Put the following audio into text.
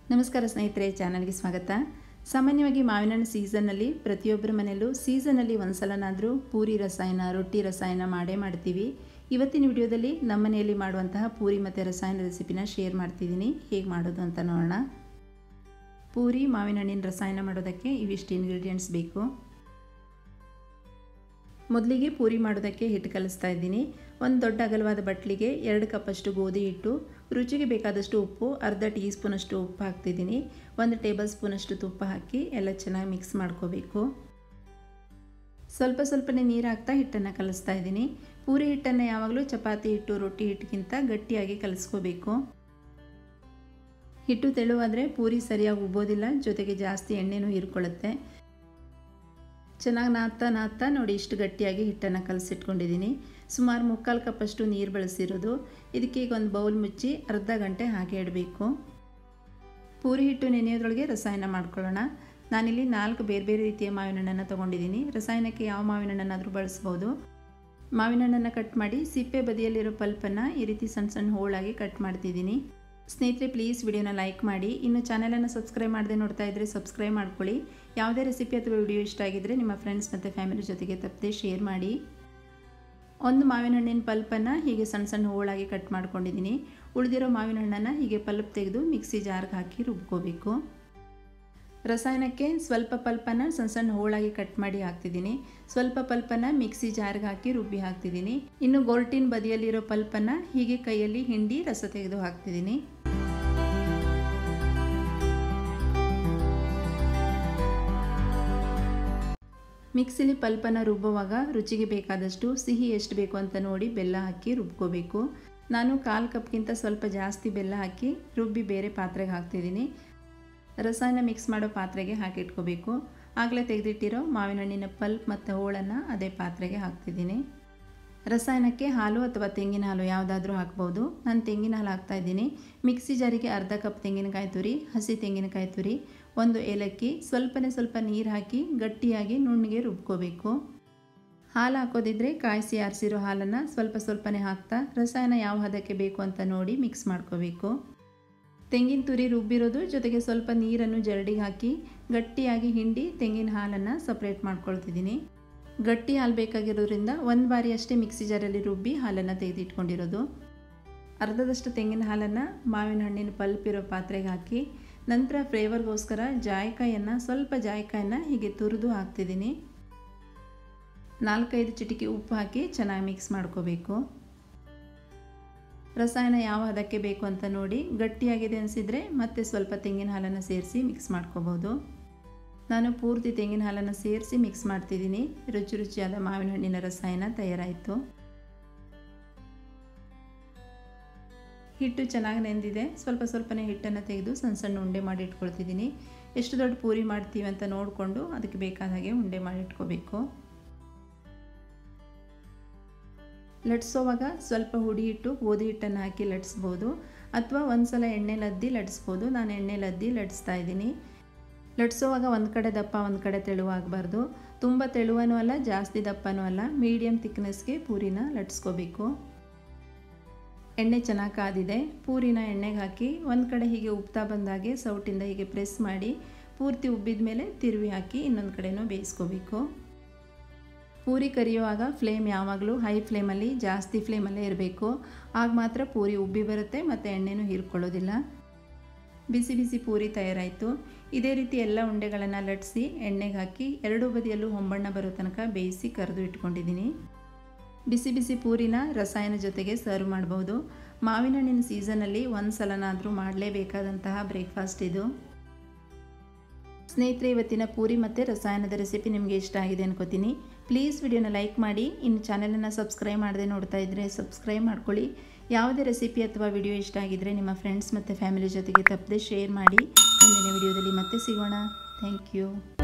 ನಮಸ್ಕಾರ ಸ್ನೇಹಿತರೆ ಚಾನಲ್ಗೆ ಸ್ವಾಗತ ಸಾಮಾನ್ಯವಾಗಿ ಮಾವಿನ ಹಣ್ಣು ಸೀಸನ್ನಲ್ಲಿ ಪ್ರತಿಯೊಬ್ಬರ ಮನೆಯಲ್ಲೂ ಸೀಸನಲ್ಲಿ ಒಂದ್ಸಲನಾದರೂ ಪೂರಿ ರಸಾಯನ ರೊಟ್ಟಿ ರಸಾಯನ ಮಾಡೇ ಮಾಡ್ತೀವಿ ಇವತ್ತಿನ ವಿಡಿಯೋದಲ್ಲಿ ನಮ್ಮ ಮನೆಯಲ್ಲಿ ಮಾಡುವಂತಹ ಪೂರಿ ಮತ್ತು ರಸಾಯನ ರೆಸಿಪಿನ ಶೇರ್ ಮಾಡ್ತಿದ್ದೀನಿ ಹೇಗೆ ಮಾಡೋದು ಅಂತ ನೋಡೋಣ ಪೂರಿ ಮಾವಿನ ಹಣ್ಣಿನ ರಸಾಯನ ಮಾಡೋದಕ್ಕೆ ಇವಿಷ್ಟು ಇಂಗ್ರೀಡಿಯೆಂಟ್ಸ್ ಬೇಕು ಮೊದಲಿಗೆ ಪೂರಿ ಮಾಡೋದಕ್ಕೆ ಹಿಟ್ಟು ಕಲಿಸ್ತಾ ಇದ್ದೀನಿ ಒಂದು ದೊಡ್ಡ ಅಗಲವಾದ ಬಟ್ಲಿಗೆ ಎರಡು ಕಪ್ಪಷ್ಟು ಗೋಧಿ ಹಿಟ್ಟು ರುಚಿಗೆ ಬೇಕಾದಷ್ಟು ಉಪ್ಪು ಅರ್ಧ ಟೀ ಸ್ಪೂನಷ್ಟು ಉಪ್ಪು ಹಾಕ್ತಿದ್ದೀನಿ ಒಂದು ಟೇಬಲ್ ಸ್ಪೂನಷ್ಟು ತುಪ್ಪ ಹಾಕಿ ಎಲ್ಲ ಚೆನ್ನಾಗಿ ಮಿಕ್ಸ್ ಮಾಡ್ಕೋಬೇಕು ಸ್ವಲ್ಪ ಸ್ವಲ್ಪನೇ ನೀರು ಹಾಕ್ತಾ ಹಿಟ್ಟನ್ನು ಕಲಿಸ್ತಾ ಇದ್ದೀನಿ ಪೂರಿ ಹಿಟ್ಟನ್ನು ಯಾವಾಗಲೂ ಚಪಾತಿ ಹಿಟ್ಟು ರೊಟ್ಟಿ ಹಿಟ್ಟಿಗಿಂತ ಗಟ್ಟಿಯಾಗಿ ಕಲಿಸ್ಕೋಬೇಕು ಹಿಟ್ಟು ತೆಳುವಾದರೆ ಪೂರಿ ಸರಿಯಾಗಿ ಉಬ್ಬೋದಿಲ್ಲ ಜೊತೆಗೆ ಜಾಸ್ತಿ ಎಣ್ಣೆನೂ ಹೀರ್ಕೊಳ್ಳುತ್ತೆ ಚೆನ್ನಾಗಿ ನಾದ್ತಾ ನಾದ್ತಾ ನೋಡಿ ಇಷ್ಟು ಗಟ್ಟಿಯಾಗಿ ಹಿಟ್ಟನ್ನು ಕಲಸಿಟ್ಕೊಂಡಿದ್ದೀನಿ ಸುಮಾರು ಮುಕ್ಕಾಲು ಕಪ್ಪಷ್ಟು ನೀರು ಬಳಸಿರೋದು ಇದಕ್ಕೆ ಈಗ ಒಂದು ಬೌಲ್ ಮುಚ್ಚಿ ಅರ್ಧ ಗಂಟೆ ಹಾಗೆ ಇಡಬೇಕು ಪೂರಿ ಹಿಟ್ಟು ನೆನೆಯೋದ್ರೊಳಗೆ ರಸಾಯನ ಮಾಡ್ಕೊಳ್ಳೋಣ ನಾನಿಲ್ಲಿ ನಾಲ್ಕು ಬೇರೆ ಬೇರೆ ರೀತಿಯ ಮಾವಿನ ಹಣ್ಣನ್ನು ತೊಗೊಂಡಿದ್ದೀನಿ ರಸಾಯನಕ್ಕೆ ಯಾವ ಮಾವಿನ ಹಣ್ಣನ್ನಾದರೂ ಬಳಸ್ಬೋದು ಮಾವಿನ ಹಣ್ಣನ್ನು ಕಟ್ ಮಾಡಿ ಸಿಪ್ಪೆ ಬದಿಯಲ್ಲಿರೋ ಪಲ್ಪನ್ನು ಈ ರೀತಿ ಸಣ್ಣ ಸಣ್ಣ ಹೋಳಾಗಿ ಕಟ್ ಮಾಡ್ತಿದ್ದೀನಿ ಸ್ನೇಹಿತರೆ ಪ್ಲೀಸ್ ವಿಡಿಯೋನ ಲೈಕ್ ಮಾಡಿ ಇನ್ನು ಚಾನಲನ್ನು ಸಬ್ಸ್ಕ್ರೈಬ್ ಮಾಡದೆ ನೋಡ್ತಾ ಇದ್ದರೆ ಸಬ್ಸ್ಕ್ರೈಬ್ ಮಾಡ್ಕೊಳ್ಳಿ ಯಾವುದೇ ರೆಸಿಪಿ ಅಥವಾ ವಿಡಿಯೋ ಇಷ್ಟ ಆಗಿದ್ದರೆ ನಿಮ್ಮ ಫ್ರೆಂಡ್ಸ್ ಮತ್ತು ಫ್ಯಾಮಿಲಿ ಜೊತೆಗೆ ತಪ್ಪದೆ ಶೇರ್ ಮಾಡಿ ಒಂದು ಮಾವಿನ ಹಣ್ಣಿನ ಪಲ್ಪನ್ನು ಹೀಗೆ ಸಣ್ಣ ಸಣ್ಣ ಹೋಳಾಗಿ ಕಟ್ ಮಾಡ್ಕೊಂಡಿದ್ದೀನಿ ಉಳಿದಿರೋ ಮಾವಿನ ಹಣ್ಣನ್ನು ಹೀಗೆ ಪಲ್ಪ್ ತೆಗೆದು ಮಿಕ್ಸಿ ಜಾರ್ಗೆ ಹಾಕಿ ರುಬ್ಕೋಬೇಕು ರಸಾಯನಕ್ಕೆ ಸ್ವಲ್ಪ ಪಲ್ಪನ್ನು ಸಣ್ಣ ಸಣ್ಣ ಹೋಳಾಗಿ ಕಟ್ ಮಾಡಿ ಹಾಕ್ತಿದ್ದೀನಿ ಸ್ವಲ್ಪ ಪಲ್ಪನ್ನು ಮಿಕ್ಸಿ ಜಾರ್ಗೆ ಹಾಕಿ ರುಬ್ಬಿ ಹಾಕ್ತಿದ್ದೀನಿ ಇನ್ನು ಗೋಲ್ಟಿನ ಬದಿಯಲ್ಲಿರೋ ಪಲ್ಪನ್ನು ಹೀಗೆ ಕೈಯಲ್ಲಿ ಹಿಂಡಿ ರಸ ತೆಗೆದು ಹಾಕ್ತಿದ್ದೀನಿ ಮಿಕ್ಸಿಲಿ ಪಲ್ಪನ್ನು ರುಬ್ಬುವಾಗ ರುಚಿಗೆ ಬೇಕಾದಷ್ಟು ಸಿಹಿ ಎಷ್ಟು ಬೇಕು ಅಂತ ನೋಡಿ ಬೆಲ್ಲ ಹಾಕಿ ರುಬ್ಕೋಬೇಕು ನಾನು ಕಾಲು ಕಪ್ಗಿಂತ ಸ್ವಲ್ಪ ಜಾಸ್ತಿ ಬೆಲ್ಲ ಹಾಕಿ ರುಬ್ಬಿ ಬೇರೆ ಪಾತ್ರೆಗೆ ಹಾಕ್ತಿದ್ದೀನಿ ರಸಾಯನ ಮಿಕ್ಸ್ ಮಾಡೋ ಪಾತ್ರೆಗೆ ಹಾಕಿಟ್ಕೋಬೇಕು ಆಗಲೇ ತೆಗೆದಿಟ್ಟಿರೋ ಮಾವಿನ ಹಣ್ಣಿನ ಪಲ್ಪ್ ಮತ್ತು ಹೋಳನ್ನು ಅದೇ ಪಾತ್ರೆಗೆ ಹಾಕ್ತಿದ್ದೀನಿ ರಸಾಯನಕ್ಕೆ ಹಾಲು ಅಥವಾ ತೆಂಗಿನ ಹಾಲು ಯಾವುದಾದ್ರೂ ಹಾಕ್ಬೋದು ನಾನು ತೆಂಗಿನ ಹಾಲು ಹಾಕ್ತಾಯಿದ್ದೀನಿ ಮಿಕ್ಸಿ ಜಾರಿಗೆ ಅರ್ಧ ಕಪ್ ತೆಂಗಿನಕಾಯಿ ತುರಿ ಹಸಿ ತೆಂಗಿನಕಾಯಿ ತುರಿ ಒಂದು ಏಲಕ್ಕಿ ಸ್ವಲ್ಪನೇ ಸ್ವಲ್ಪ ನೀರು ಹಾಕಿ ಗಟ್ಟಿಯಾಗಿ ನುಣ್ಣಗೆ ರುಬ್ಕೋಬೇಕು ಹಾಲು ಹಾಕೋದಿದ್ರೆ ಕಾಯಿಸಿ ಆರಿಸಿರೋ ಹಾಲನ್ನು ಸ್ವಲ್ಪ ಸ್ವಲ್ಪನೇ ಹಾಕ್ತಾ ರಸಾಯನ ಯಾವ ಹದಕ್ಕೆ ಬೇಕು ಅಂತ ನೋಡಿ ಮಿಕ್ಸ್ ಮಾಡ್ಕೋಬೇಕು ತೆಂಗಿನ ತುರಿ ರುಬ್ಬಿರೋದು ಜೊತೆಗೆ ಸ್ವಲ್ಪ ನೀರನ್ನು ಜರಡಿಗೆ ಹಾಕಿ ಗಟ್ಟಿಯಾಗಿ ಹಿಂಡಿ ತೆಂಗಿನ ಹಾಲನ್ನು ಸಪ್ರೇಟ್ ಮಾಡ್ಕೊಳ್ತಿದ್ದೀನಿ ಗಟ್ಟಿ ಹಾಲು ಬೇಕಾಗಿರೋದ್ರಿಂದ ಒಂದು ಬಾರಿ ಅಷ್ಟೇ ಮಿಕ್ಸಿ ಜಾರಲ್ಲಿ ರುಬ್ಬಿ ಹಾಲನ್ನು ತೆಗೆದಿಟ್ಕೊಂಡಿರೋದು ಅರ್ಧದಷ್ಟು ತೆಂಗಿನ ಹಾಲನ್ನು ಮಾವಿನ ಹಣ್ಣಿನ ಪಲ್ಪ್ ಇರೋ ಪಾತ್ರೆಗೆ ಹಾಕಿ ನಂತರ ಫ್ಲೇವರ್ಗೋಸ್ಕರ ಜಾಯಿಕಾಯನ್ನು ಸ್ವಲ್ಪ ಜಾಯಿಕಾಯನ್ನು ಹೀಗೆ ತುರಿದು ಹಾಕ್ತಿದ್ದೀನಿ ನಾಲ್ಕೈದು ಚಿಟಿಕೆ ಉಪ್ಪು ಹಾಕಿ ಚೆನ್ನಾಗಿ ಮಿಕ್ಸ್ ಮಾಡ್ಕೋಬೇಕು ರಸಾಯನ ಯಾವ ಹದಕ್ಕೆ ಬೇಕು ಅಂತ ನೋಡಿ ಗಟ್ಟಿಯಾಗಿದೆ ಅನಿಸಿದರೆ ಮತ್ತೆ ಸ್ವಲ್ಪ ತೆಂಗಿನ ಹಾಲನ್ನು ಸೇರಿಸಿ ಮಿಕ್ಸ್ ಮಾಡ್ಕೋಬೋದು ನಾನು ಪೂರ್ತಿ ತೆಂಗಿನ ಹಾಲನ್ನು ಸೇರಿಸಿ ಮಿಕ್ಸ್ ಮಾಡ್ತಿದ್ದೀನಿ ರುಚಿ ರುಚಿಯಾದ ಮಾವಿನ ಹಣ್ಣಿನ ರಸಾಯನ ತಯಾರಾಯಿತು ಹಿಟ್ಟು ಚೆನ್ನಾಗಿ ನೆಂದಿದೆ ಸ್ವಲ್ಪ ಸ್ವಲ್ಪನೇ ಹಿಟ್ಟನ್ನು ತೆಗೆದು ಸಣ್ಣ ಸಣ್ಣ ಉಂಡೆ ಮಾಡಿ ಇಟ್ಕೊಳ್ತಿದ್ದೀನಿ ಎಷ್ಟು ದೊಡ್ಡ ಪೂರಿ ಮಾಡ್ತೀವಿ ಅಂತ ನೋಡಿಕೊಂಡು ಅದಕ್ಕೆ ಬೇಕಾದ ಹಾಗೆ ಉಂಡೆ ಮಾಡಿ ಇಟ್ಕೋಬೇಕು ಲಟ್ಸೋವಾಗ ಸ್ವಲ್ಪ ಹುಡಿ ಹಿಟ್ಟು ಗೋಧಿ ಹಿಟ್ಟನ್ನು ಹಾಕಿ ಲಟ್ಸ್ಬೋದು ಅಥವಾ ಒಂದು ಸಲ ಎಣ್ಣೆಲಿ ಅದ್ದಿ ಲಟ್ಸ್ಬೋದು ನಾನು ಎಣ್ಣೆಲಿ ಅದ್ದಿ ಲಟ್ಸ್ತಾ ಇದ್ದೀನಿ ಲಟ್ಸೋವಾಗ ಒಂದು ಕಡೆ ದಪ್ಪ ಒಂದು ಕಡೆ ತೆಳುವಾಗಬಾರ್ದು ತುಂಬ ತೆಳುವನೂ ಅಲ್ಲ ಜಾಸ್ತಿ ದಪ್ಪನೂ ಅಲ್ಲ ಮೀಡಿಯಮ್ ತಿಕ್ನೆಸ್ಗೆ ಪೂರಿನ ಲಟ್ಸ್ಕೋಬೇಕು ಎಣ್ಣೆ ಚೆನ್ನಾಗಿ ಕಾದಿದೆ ಪೂರಿನ ಎಣ್ಣೆಗೆ ಹಾಕಿ ಒಂದು ಕಡೆ ಹೀಗೆ ಉಬ್ತಾ ಬಂದಾಗೆ ಸೌಟಿಂದ ಹೀಗೆ ಪ್ರೆಸ್ ಮಾಡಿ ಪೂರ್ತಿ ಉಬ್ಬಿದ ಮೇಲೆ ತಿರುವಿ ಹಾಕಿ ಇನ್ನೊಂದು ಕಡೆನೂ ಬೇಯಿಸ್ಕೋಬೇಕು ಪೂರಿ ಕರಿಯುವಾಗ ಫ್ಲೇಮ್ ಯಾವಾಗಲೂ ಹೈ ಫ್ಲೇಮಲ್ಲಿ ಜಾಸ್ತಿ ಫ್ಲೇಮಲ್ಲೇ ಇರಬೇಕು ಆಗ ಮಾತ್ರ ಪೂರಿ ಉಬ್ಬಿ ಬರುತ್ತೆ ಮತ್ತು ಎಣ್ಣೆನೂ ಹೀರ್ಕೊಳ್ಳೋದಿಲ್ಲ ಬಿಸಿ ಬಿಸಿ ಪೂರಿ ತಯಾರಾಯಿತು ಇದೇ ರೀತಿ ಎಲ್ಲ ಉಂಡೆಗಳನ್ನು ಲಟ್ಸಿ ಎಣ್ಣೆಗೆ ಹಾಕಿ ಎರಡೂ ಬದಿಯಲ್ಲೂ ಹೊಂಬಣ್ಣ ಬರೋ ತನಕ ಬೇಯಿಸಿ ಕರೆದು ಇಟ್ಕೊಂಡಿದ್ದೀನಿ ಬಿಸಿ ಬಿಸಿ ಪೂರಿನ ರಸಾಯನ ಜೊತೆಗೆ ಸರ್ವ್ ಮಾಡ್ಬೋದು ಮಾವಿನ ಹಣ್ಣಿನ ಸೀಸನಲ್ಲಿ ಒಂದು ಸಲನಾದರೂ ಮಾಡಲೇಬೇಕಾದಂತಹ ಬ್ರೇಕ್ಫಾಸ್ಟ್ ಇದು ಸ್ನೇಹಿತರೆ ಇವತ್ತಿನ ಪೂರಿ ಮತ್ತು ರಸಾಯನದ ರೆಸಿಪಿ ನಿಮಗೆ ಇಷ್ಟ ಆಗಿದೆ ಅನ್ಕೋತೀನಿ ಪ್ಲೀಸ್ ವಿಡಿಯೋನ ಲೈಕ್ ಮಾಡಿ ಇನ್ನು ಚಾನಲನ್ನು ಸಬ್ಸ್ಕ್ರೈಬ್ ಮಾಡದೆ ನೋಡ್ತಾ ಇದ್ದರೆ ಸಬ್ಸ್ಕ್ರೈಬ್ ಮಾಡ್ಕೊಳ್ಳಿ ಯಾವುದೇ ರೆಸಿಪಿ ಅಥವಾ ವಿಡಿಯೋ ಇಷ್ಟ ಆಗಿದ್ದರೆ ನಿಮ್ಮ ಫ್ರೆಂಡ್ಸ್ ಮತ್ತು ಫ್ಯಾಮಿಲಿ ಜೊತೆಗೆ ತಪ್ಪದೆ ಶೇರ್ ಮಾಡಿ ಮುಂದಿನ ವಿಡಿಯೋದಲ್ಲಿ ಮತ್ತೆ ಸಿಗೋಣ ಥ್ಯಾಂಕ್ ಯು